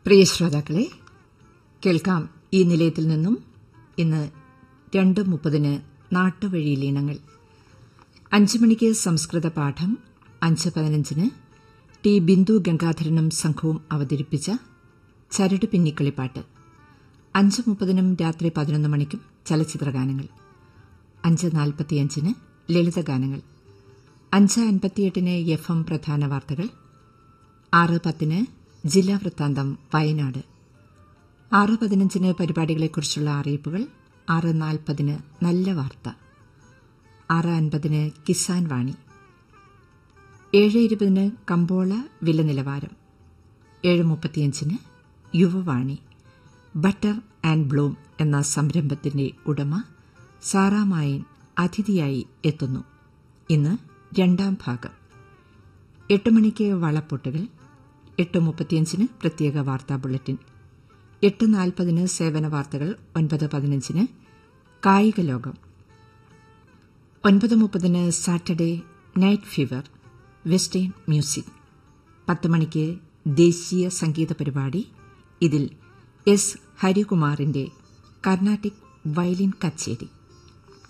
പ്രിയ ശ്രോതാക്കളെ കേൾക്കാം ഈ നിലയത്തിൽ നിന്നും ഇന്ന് രണ്ട് മുപ്പതിന് നാട്ടുവഴിയിൽ ഇനങ്ങൾ അഞ്ച് മണിക്ക് സംസ്കൃത പാഠം അഞ്ച് പതിനഞ്ചിന് ടി ബിന്ദു ഗംഗാധരനും സംഘവും അവതരിപ്പിച്ച ചരട് പിന്നിക്കളിപ്പാട്ട് അഞ്ച് മുപ്പതിനും രാത്രി പതിനൊന്ന് മണിക്കും ചലച്ചിത്രഗാനങ്ങൾ അഞ്ച് നാൽപ്പത്തിയഞ്ചിന് ലളിതഗാനങ്ങൾ അഞ്ച് അൻപത്തിയെട്ടിന് എഫ് എം പ്രധാന വാർത്തകൾ ആറ് പത്തിന് ജില്ലാ വൃത്താന്തം വയനാട് ആറ് പതിനഞ്ചിന് പരിപാടികളെക്കുറിച്ചുള്ള അറിയിപ്പുകൾ ആറ് നാൽപ്പതിന് നല്ല വാർത്ത ആറ് അൻപതിന് കിസാൻ വാണി ഏഴ് ഇരുപതിന് കമ്പോള വില നിലവാരം ഏഴ് മുപ്പത്തിയഞ്ചിന് യുവവാണി ബട്ടർ ആൻഡ് ബ്ലൂം എന്ന സംരംഭത്തിന്റെ ഉടമ സാറാമായൻ അതിഥിയായി എത്തുന്നു ഇന്ന് രണ്ടാം ഭാഗം എട്ട് മണിക്ക് വളപ്പൊട്ടുകൾ എട്ട് മുപ്പത്തിയഞ്ചിന് പ്രത്യേക വാർത്താ ബുള്ളറ്റിൻ എട്ട് നാൽപ്പതിന് സേവന വാർത്തകൾ ഒൻപത് പതിനഞ്ചിന് കായിക ലോകം ഒൻപത് മുപ്പതിന് Saturday night fever western music പത്ത് മണിക്ക് ദേശീയ സംഗീത പരിപാടി ഇതിൽ എസ് ഹരികുമാറിന്റെ കർണാട്ടിക് വയലിൻ കച്ചേരി